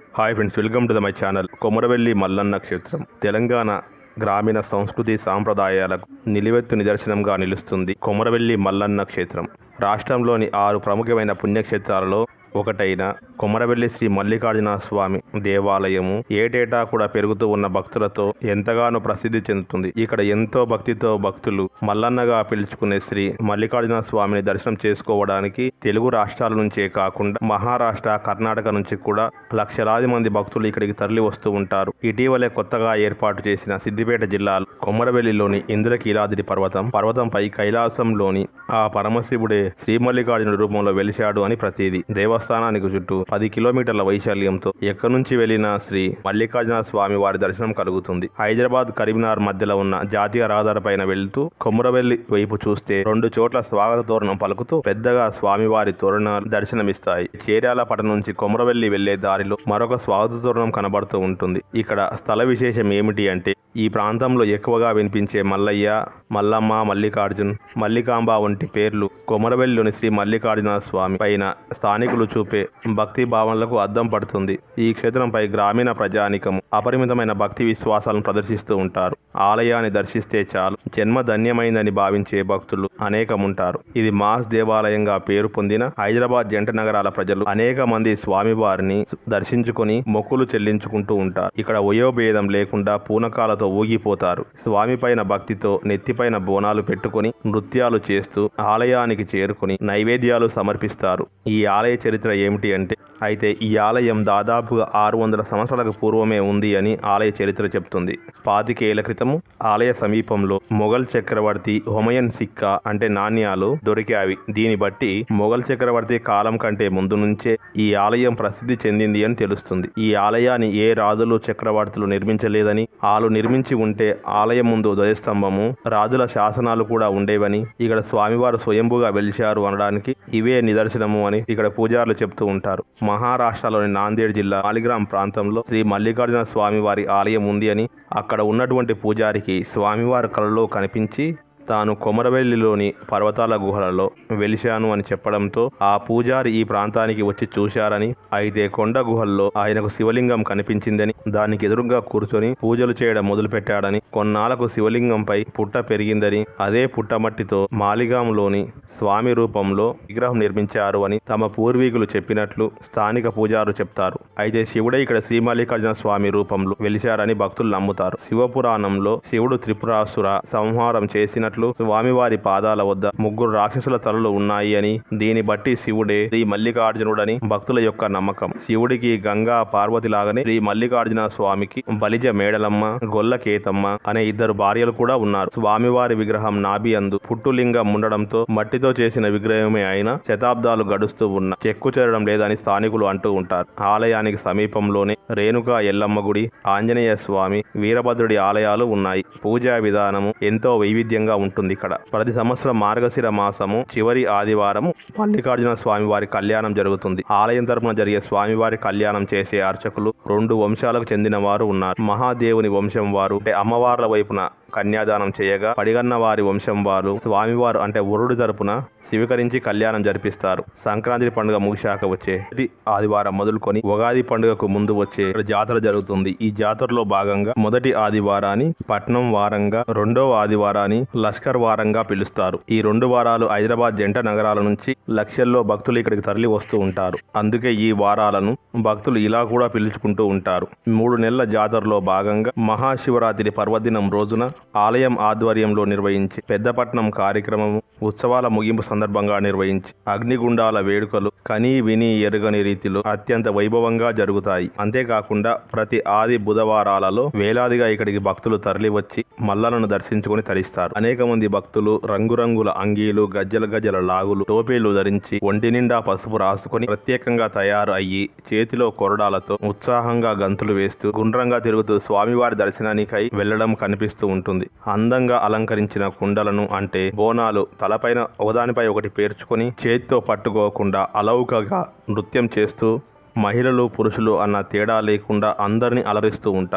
hi friends welcome to the my channel Komaravelli Mallanna క్షేత్రం తెలంగాణ గ్రామీణ సంస్కృతి సాంప్రదాయాలకు నిలువెత్తు నిదర్శనంగా నిలుస్తుంది కొమరవెల్లి మల్లన్న క్షేత్రం రాష్ట్రంలోని ఆరు ప్రముఖమైన పుణ్యక్షేత్రాలలో ఒకటైన కొమరవెల్లి శ్రీ మల్లికార్జున స్వామి దేవాలయము ఏటేటా కూడా పెరుగుతూ ఉన్న భక్తులతో ఎంతగానో ప్రసిద్ధి చెందుతుంది ఇక్కడ ఎంతో భక్తితో భక్తులు మల్లన్నగా పిలుచుకునే శ్రీ మల్లికార్జున స్వామిని దర్శనం చేసుకోవడానికి తెలుగు రాష్ట్రాల నుంచే కాకుండా మహారాష్ట్ర కర్ణాటక నుంచి కూడా లక్షలాది మంది భక్తులు ఇక్కడికి తరలి వస్తూ ఉంటారు ఇటీవలే కొత్తగా ఏర్పాటు చేసిన సిద్దిపేట జిల్లాలో కొమరవెల్లిలోని ఇంద్రకీలాద్రి పర్వతం పర్వతంపై కైలాసంలోని ఆ పరమశివుడే శ్రీ మల్లికార్జునుడి రూపంలో వెలిశాడు అని ప్రతీది దేవస్థానానికి చుట్టూ పది కిలోమీటర్ల వైశాల్యంతో ఎక్కడి నుంచి వెళ్లినా శ్రీ మల్లికార్జున స్వామి వారి దర్శనం కలుగుతుంది హైదరాబాద్ కరీంనగర్ మధ్యలో ఉన్న జాతీయ రహదారిపైన వెళ్తూ కొమరవెల్లి వైపు చూస్తే రెండు చోట్ల స్వాగత తోరణం పలుకుతూ పెద్దగా స్వామివారి తోరణాలు దర్శనమిస్తాయి చేర్యాల పట్టణం నుంచి కొమరవెల్లి వెళ్లే దారిలో మరొక స్వాగత తోరణం కనబడుతూ ఉంటుంది ఇక్కడ స్థల విశేషం ఏమిటి అంటే ఈ ప్రాంతంలో ఎక్కువగా వినిపించే మల్లయ్య మల్లమ్మ మల్లికార్జున్ మల్లికాంబ వంటి పేర్లు కొమరవెల్లిలోని శ్రీ మల్లికార్జున స్వామి పైన స్థానికులు చూపే భక్తి భావనలకు అద్దం పడుతుంది ఈ క్షేత్రంపై గ్రామీణ ప్రజానికము అపరిమితమైన భక్తి విశ్వాసాలను ప్రదర్శిస్తూ ఉంటారు ఆలయాన్ని దర్శిస్తే చాలు జన్మ ధన్యమైందని భావించే భక్తులు అనేకముంటారు ఇది మాస్ దేవాలయంగా పేరు పొందిన హైదరాబాద్ జంట నగరాల ప్రజలు అనేక మంది స్వామివారిని దర్శించుకొని మొక్కులు చెల్లించుకుంటూ ఉంటారు ఇక్కడ వయోభేదం లేకుండా పూనకాలతో ఊగిపోతారు స్వామి పైన భక్తితో నెత్తిపైన బోనాలు పెట్టుకొని నృత్యాలు చేస్తూ ఆలయానికి చేరుకొని నైవేద్యాలు సమర్పిస్తారు ఈ ఆలయ చరిత్ర ఏమిటి అంటే అయితే ఈ ఆలయం దాదాపుగా ఆరు వందల సంవత్సరాలకు పూర్వమే ఉంది అని ఆలయ చరిత్ర చెప్తుంది పాతికేళ్ల క్రితము ఆలయ సమీపంలో మొఘల్ చక్రవర్తి హుమయన్ సిక్కా అంటే నాణ్యాలు దొరికావి దీన్ని బట్టి మొఘల్ చక్రవర్తి కాలం కంటే ముందు నుంచే ఈ ఆలయం ప్రసిద్ధి చెందింది అని తెలుస్తుంది ఈ ఆలయాన్ని ఏ రాజులు చక్రవర్తులు నిర్మించలేదని వాళ్ళు నిర్మించి ఉంటే ఆలయం ముందు ధ్వజస్తంభము రాజుల శాసనాలు కూడా ఉండేవని ఇక్కడ స్వామివారు స్వయంభుగా వెలిశారు అనడానికి ఇవే నిదర్శనము అని ఇక్కడ పూజారులు చెప్తూ ఉంటారు మహారాష్ట్రలోని నాందేడ్ జిల్లా మాలిగ్రామ్ ప్రాంతంలో శ్రీ మల్లికార్జున స్వామి వారి ఆలయం ఉంది అని అక్కడ ఉన్నటువంటి పూజారికి స్వామివారి కలలో కనిపించి తాను కొమరవెల్లిలోని పర్వతాల గుహలలో వెలిశాను అని చెప్పడంతో ఆ పూజారి ఈ ప్రాంతానికి వచ్చి చూశారని అయితే కొండ గుహల్లో ఆయనకు శివలింగం కనిపించిందని దానికి ఎదురుగా కూర్చొని పూజలు చేయడం మొదలుపెట్టాడని కొన్నాళ్లకు శివలింగంపై పుట్ట పెరిగిందని అదే పుట్టమట్టితో మాలిగాంలోని స్వామి రూపంలో విగ్రహం నిర్మించారు అని తమ పూర్వీకులు చెప్పినట్లు స్థానిక పూజారు చెప్తారు అయితే శివుడే ఇక్కడ శ్రీ మల్లికార్జున స్వామి రూపంలో వెలిశారని భక్తులు నమ్ముతారు శివపురాణంలో శివుడు త్రిపురాసుర సంహారం చేసినట్లు స్వామివారి పాదాల వద్ద ముగ్గురు రాక్షసుల తలలు ఉన్నాయి అని దీన్ని బట్టి శివుడే శ్రీ మల్లికార్జునుడని భక్తుల యొక్క నమ్మకం శివుడికి గంగా పార్వతి లాగానే శ్రీ మల్లికార్జున స్వామికి బలిజ మేడలమ్మ గొల్ల కేతమ్మ అనే ఇద్దరు భార్యలు కూడా ఉన్నారు స్వామివారి విగ్రహం నాభి అందు పుట్టులింగం ఉండడంతో మట్టితో చేసిన విగ్రహమే అయినా శతాబ్దాలు గడుస్తూ ఉన్న చెక్కు చేరడం లేదని స్థానికులు అంటూ ఉంటారు ఆలయానికి సమీపంలోనే రేణుకా ఎల్లమ్మ గుడి ఆంజనేయ స్వామి వీరభద్రుడి ఆలయాలు ఉన్నాయి పూజా విధానము ఎంతో వైవిధ్యంగా ఉంటుంది ఇక్కడ ప్రతి సంవత్సరం మార్గశిర మాసము చివరి ఆదివారము మల్లికార్జున స్వామి వారి కళ్యాణం జరుగుతుంది ఆలయం తరపున జరిగే స్వామివారి కళ్యాణం చేసే అర్చకులు రెండు వంశాలకు చెందిన వారు ఉన్నారు మహాదేవుని వంశం వారు అంటే అమ్మవార్ల వైపున కన్యాదానం చేయగా పడిగన్న వారి వంశం వారు స్వామివారు అంటే వరుడు తరపున స్వీకరించి కళ్యాణం జరిపిస్తారు సంక్రాంతి పండుగ ముగిశాక వచ్చే మొదటి ఆదివారం మొదలుకొని ఉగాది పండుగకు ముందు వచ్చే ఇక్కడ జాతర జరుగుతుంది ఈ జాతరలో భాగంగా మొదటి ఆదివారాన్ని పట్నం వారంగా రెండవ ఆదివారాన్ని లష్కర్ వారంగా పిలుస్తారు ఈ రెండు వారాలు హైదరాబాద్ జంట నగరాల నుంచి లక్షల్లో భక్తులు ఇక్కడికి తరలి వస్తూ ఉంటారు అందుకే ఈ వారాలను భక్తులు ఇలా కూడా పిలుచుకుంటూ ఉంటారు మూడు నెలల జాతరలో భాగంగా మహాశివరాత్రి పర్వదినం రోజున ఆలయం ఆధ్వర్యంలో నిర్వహించి పెద్దపట్నం కార్యక్రమం ఉత్సవాల ముగింపు సందర్భంగా నిర్వహించి అగ్నిగుండాల వేడుకలు కనీ విని ఎరుగని రీతిలో అత్యంత వైభవంగా జరుగుతాయి అంతేకాకుండా ప్రతి ఆది బుధవారాలలో వేలాదిగా ఇక్కడికి భక్తులు తరలి వచ్చి మల్లలను దర్శించుకొని తరిస్తారు అనేక మంది భక్తులు రంగురంగుల అంగీలు గజ్జల గజ్జల లాగులు టోపీలు ధరించి ఒంటి నిండా పసుపు రాసుకొని ప్రత్యేకంగా తయారు అయ్యి చేతిలో కొరడాలతో ఉత్సాహంగా గంతులు వేస్తూ గుండ్రంగా తిరుగుతూ స్వామివారి దర్శనానికై వెళ్లడం కనిపిస్తూ ఉంటుంది అందంగా అలంకరించిన కుండలను అంటే బోనాలు తలపైన ఒకదానిపై ఒకటి పేర్చుకొని చేతితో పట్టుకోకుండా అలౌకగా నృత్యం చేస్తూ మహిళలు పురుషులు అన్న తేడా లేకుండా అందరినీ అలరిస్తూ ఉంటారు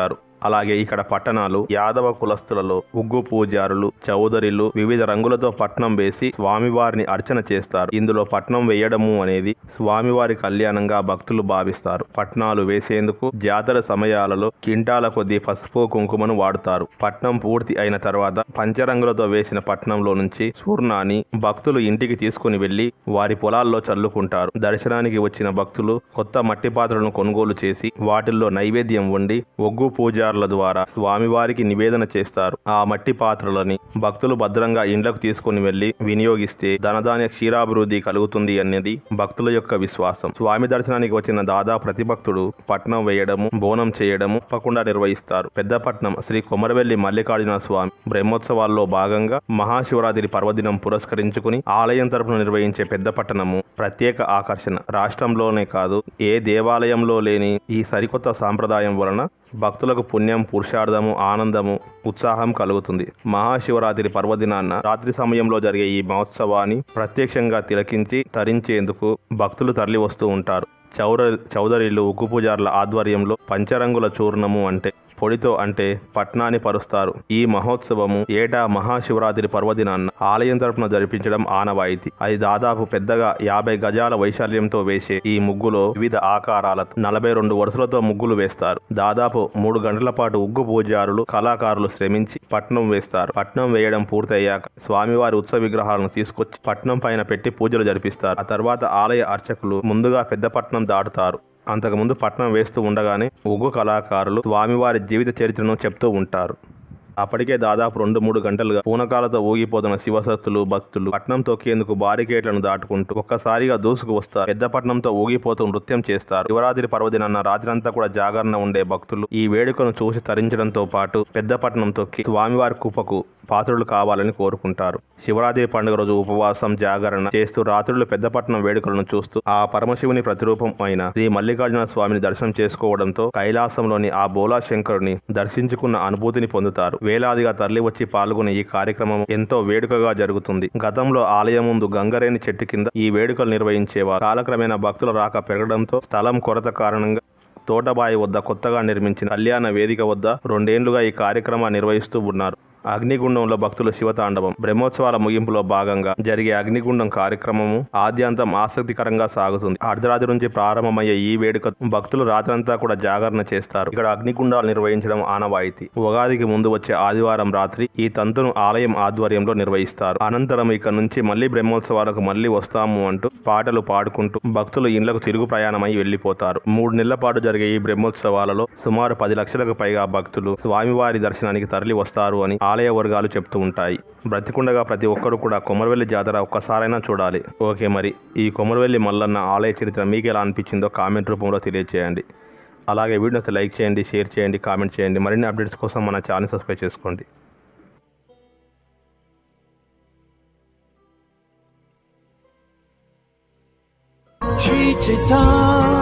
అలాగే ఇక్కడ పట్టణాలు యాదవ కులస్తులలో ఉగ్గు పూజారులు చౌదరిలు వివిధ రంగులతో పట్నం వేసి స్వామివారిని అర్చన చేస్తారు ఇందులో పట్నం వేయడము అనేది స్వామివారి కళ్యాణంగా భక్తులు భావిస్తారు పట్నాలు వేసేందుకు జాతర సమయాలలో కింటాల కొద్దీ పసుపు కుంకుమను వాడుతారు పట్నం పూర్తి అయిన తర్వాత పంచరంగులతో వేసిన పట్నంలో నుంచి పూర్ణాన్ని భక్తులు ఇంటికి తీసుకుని వెళ్లి వారి పొలాల్లో చల్లుకుంటారు దర్శనానికి వచ్చిన భక్తులు కొత్త మట్టి పాత్రలను కొనుగోలు చేసి వాటిల్లో నైవేద్యం వండి ఒగ్గు పూజారుల ద్వారా స్వామివారికి నివేదన చేస్తారు ఆ మట్టి పాత్రలని భక్తులు భద్రంగా ఇండ్లకు తీసుకుని వెళ్లి వినియోగిస్తే ధనధాన్య క్షీరాభివృద్ధి కలుగుతుంది అనేది భక్తుల యొక్క విశ్వాసం స్వామి దర్శనానికి వచ్చిన దాదా ప్రతి భక్తుడు పట్నం వేయడము బోనం చేయడము తప్పకుండా నిర్వహిస్తారు పెద్దపట్నం శ్రీ కొమరవెల్లి మల్లికార్జున స్వామి బ్రహ్మోత్సవాల్లో భాగంగా మహాశివరాత్రి పర్వదినం పురస్కరించుకుని ఆలయం తరపున నిర్వహించే పెద్ద పట్టణము ప్రత్యేక ఆకర్షణ రాష్ట్రంలోనే కాదు ఏ దేవాలయంలో లేని ఈ సరికొత్త సాంప్రదాయం వలన భక్తులకు పుణ్యం పురుషార్థము ఆనందము ఉత్సాహం కలుగుతుంది మహాశివరాత్రి పర్వదినాన్న రాత్రి సమయంలో జరిగే ఈ మహోత్సవాన్ని ప్రత్యక్షంగా తిలకించి తరించేందుకు భక్తులు తరలి వస్తూ ఉంటారు చౌర చౌదరిలు ఉగ్గు పూజారుల ఆధ్వర్యంలో పంచరంగుల చూర్ణము అంటే పొడితో అంటే పట్నాన్ని పరుస్తారు ఈ మహోత్సవము ఏటా మహాశివరాత్రి పర్వదినాన్న ఆలయం తరపున జరిపించడం ఆనవాయితీ అది దాదాపు పెద్దగా యాభై గజాల వైశాల్యంతో వేసే ఈ ముగ్గులో వివిధ ఆకారాలతో నలభై రెండు వరుసలతో ముగ్గులు వేస్తారు దాదాపు మూడు గంటల పాటు ఉగ్గు పూజారులు కళాకారులు శ్రమించి పట్నం వేస్తారు పట్నం వేయడం పూర్తయ్యాక స్వామివారి ఉత్సవ విగ్రహాలను తీసుకొచ్చి పట్నం పైన పెట్టి పూజలు జరిపిస్తారు ఆ తర్వాత ఆలయ అర్చకులు ముందుగా పెద్దపట్నం దాటుతారు అంతకుముందు పట్నం వేస్తూ ఉండగానే ఉగ్గు కళాకారులు స్వామివారి జీవిత చరిత్రను చెప్తూ ఉంటారు అప్పటికే దాదాపు రెండు మూడు గంటలుగా పూనకాలతో ఊగిపోతున్న శివసత్తులు భక్తులు పట్నం తొక్కేందుకు బారికేట్లను దాటుకుంటూ ఒక్కసారిగా దూసుకు వస్తారు పెద్ద పట్నంతో ఊగిపోతూ నృత్యం చేస్తారు శివరాత్రి పర్వదినాన్న రాత్రంతా కూడా జాగరణ ఉండే భక్తులు ఈ వేడుకను చూసి తరించడంతో పాటు పెద్ద పట్నం తొక్కి స్వామివారి కుప్పకు పాత్రులు కావాలని కోరుకుంటారు శివరాత్రి పండుగ రోజు ఉపవాసం జాగరణ చేస్తూ రాత్రులు పెద్దపట్నం వేడుకలను చూస్తూ ఆ పరమశివుని ప్రతిరూపం అయిన శ్రీ మల్లికార్జున స్వామిని దర్శనం చేసుకోవడంతో కైలాసంలోని ఆ బోలా శంకరుని దర్శించుకున్న అనుభూతిని పొందుతారు వేలాదిగా తరలివచ్చి పాల్గొనే ఈ కార్యక్రమం ఎంతో వేడుకగా జరుగుతుంది గతంలో ఆలయం ముందు గంగరేణి చెట్టు కింద ఈ వేడుకలు నిర్వహించేవారు కాలక్రమేణా భక్తుల రాక పెరగడంతో స్థలం కొరత కారణంగా తోటబాయి వద్ద కొత్తగా నిర్మించిన కళ్యాణ వేదిక వద్ద రెండేండ్లుగా ఈ కార్యక్రమాన్ని నిర్వహిస్తూ ఉన్నారు అగ్నిగుండంలో భక్తుల శివతాండవం బ్రహ్మోత్సవాల ముగింపులో భాగంగా జరిగే అగ్నిగుండం కార్యక్రమము ఆద్యంతం ఆసక్తికరంగా సాగుతుంది అర్ధరాత్రి నుంచి ప్రారంభమయ్యే ఈ వేడుక భక్తులు రాత్రంతా కూడా జాగరణ చేస్తారు ఇక్కడ అగ్నిగుండాలు నిర్వహించడం ఆనవాయితీ ఉగాదికి ముందు వచ్చే ఆదివారం రాత్రి ఈ తంతును ఆలయం ఆధ్వర్యంలో నిర్వహిస్తారు అనంతరం ఇక్కడ నుంచి మళ్లీ బ్రహ్మోత్సవాలకు మళ్లీ వస్తాము అంటూ పాటలు పాడుకుంటూ భక్తులు ఇండ్లకు తిరుగు ప్రయాణమై వెళ్లిపోతారు మూడు నెలల పాటు జరిగే ఈ బ్రహ్మోత్సవాలలో సుమారు పది లక్షలకు పైగా భక్తులు స్వామివారి దర్శనానికి తరలి వస్తారు అని ఆలయ వర్గాలు చెప్తూ ఉంటాయి బ్రతికుండగా ప్రతి ఒక్కరు కూడా కొమరవెల్లి జాతర ఒక్కసారైనా చూడాలి ఓకే మరి ఈ కొమరవెల్లి మల్లన్న ఆలయ చరిత్ర మీకు ఎలా అనిపించిందో కామెంట్ రూపంలో తెలియజేయండి అలాగే వీడియోని లైక్ చేయండి షేర్ చేయండి కామెంట్ చేయండి మరిన్ని అప్డేట్స్ కోసం మన ఛానల్ సబ్స్క్రైబ్ చేసుకోండి Shri Chaitanya